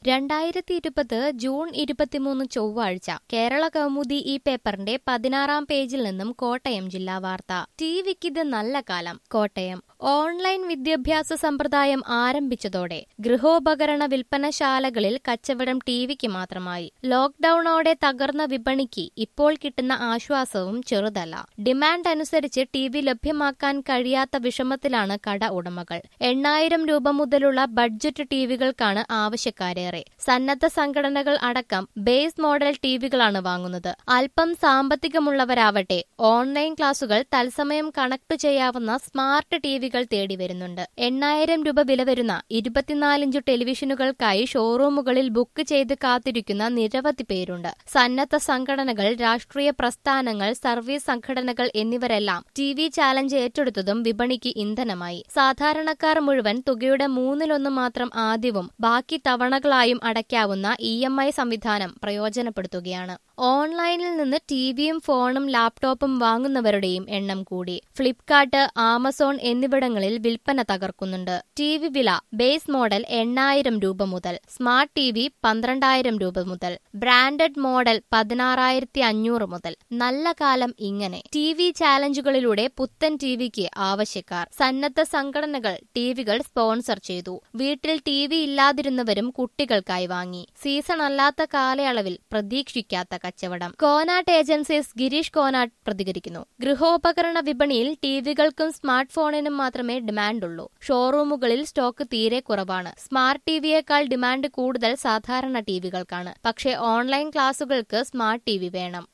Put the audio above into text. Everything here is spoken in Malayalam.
രണ്ടായിരത്തി ഇരുപത് ജൂൺ ഇരുപത്തിമൂന്ന് ചൊവ്വാഴ്ച കേരള കൗമുദി ഈ പേപ്പറിന്റെ പതിനാറാം പേജിൽ നിന്നും കോട്ടയം ജില്ലാ വാർത്ത ടി വിക്കിത് നല്ല കാലം കോട്ടയം ഓൺലൈൻ വിദ്യാഭ്യാസ സമ്പ്രദായം ആരംഭിച്ചതോടെ ഗൃഹോപകരണ വിൽപ്പനശാലകളിൽ കച്ചവടം ടി വിക്ക് മാത്രമായി ലോക്ഡൌണോടെ തകർന്ന വിപണിക്ക് ഇപ്പോൾ കിട്ടുന്ന ആശ്വാസവും ചെറുതല്ല ഡിമാൻഡ് അനുസരിച്ച് ടി വി ലഭ്യമാക്കാൻ കഴിയാത്ത വിഷമത്തിലാണ് കട ഉടമകൾ എണ്ണായിരം രൂപ മുതലുള്ള ബഡ്ജറ്റ് ടിവികൾക്കാണ് ആവശ്യക്കാരേറെ സന്നദ്ധ സംഘടനകൾ അടക്കം ബേസ് മോഡൽ ടിവികളാണ് വാങ്ങുന്നത് അല്പം സാമ്പത്തികമുള്ളവരാവട്ടെ ഓൺലൈൻ ക്ലാസുകൾ തത്സമയം കണക്ട് ചെയ്യാവുന്ന സ്മാർട്ട് ടിവികൾ തേടി വരുന്നുണ്ട് എണ്ണായിരം രൂപ വില വരുന്ന ഇരുപത്തിനാലിഞ്ച് ടെലിവിഷനുകൾക്കായി ഷോറൂമുകളിൽ ബുക്ക് ചെയ്ത് കാത്തിരിക്കുന്ന നിരവധി പേരുണ്ട് സന്നദ്ധ സംഘടനകൾ രാഷ്ട്രീയ പ്രസ്ഥാനങ്ങൾ സർവീസ് സംഘടനകൾ എന്നിവരെല്ലാം ടി വി ചാലഞ്ച് ഏറ്റെടുത്തതും വിപണിക്ക് ഇന്ധനമായി സാധാരണക്കാർ മുഴുവൻ തുകയുടെ മൂന്നിലൊന്ന് മാത്രം ആദ്യവും ബാക്കി തവണകളായും അടയ്ക്കാവുന്ന ഇ എം ഐ സംവിധാനം പ്രയോജനപ്പെടുത്തുകയാണ് ഓൺലൈനിൽ നിന്ന് ടിവിയും ഫോണും ലാപ്ടോപ്പും വാങ്ങുന്നവരുടെയും എണ്ണം കൂടി ഫ്ലിപ്കാർട്ട് ആമസോൺ എന്നിവിടങ്ങളിൽ വിൽപ്പന തകർക്കുന്നുണ്ട് ടി വി വില ബേസ് മോഡൽ എണ്ണായിരം രൂപ മുതൽ സ്മാർട്ട് ടി വി പന്ത്രണ്ടായിരം രൂപ മുതൽ ബ്രാൻഡഡ് മോഡൽ പതിനാറായിരത്തി അഞ്ഞൂറ് മുതൽ നല്ല കാലം ഇങ്ങനെ ടി വി ചാലഞ്ചുകളിലൂടെ പുത്തൻ ടിവിക്ക് ആവശ്യക്കാർ സന്നദ്ധ സംഘടനകൾ ടിവികൾ സ്പോൺസർ ചെയ്തു വീട്ടിൽ ടി വി ഇല്ലാതിരുന്നവരും കുട്ടികൾക്കായി വാങ്ങി സീസൺ അല്ലാത്ത കാലയളവിൽ പ്രതീക്ഷിക്കാത്ത കച്ചവടം കോനാട്ട് ഏജൻസീസ് ഗിരീഷ് കോനാട്ട് പ്രതികരിക്കുന്നു ഗൃഹോപകരണ വിപണിയിൽ ടിവികൾക്കും സ്മാർട്ട് ഫോണിനും മാത്രമേ ഡിമാൻഡുള്ളൂ ഷോറൂമുകളിൽ സ്റ്റോക്ക് തീരെ കുറവാണ് സ്മാർട്ട് ടിവിയേക്കാൾ ഡിമാൻഡ് കൂടുതൽ സാധാരണ ടിവികൾക്കാണ് പക്ഷേ ഓൺലൈൻ ക്ലാസുകൾക്ക് സ്മാർട്ട് ടി വി വേണം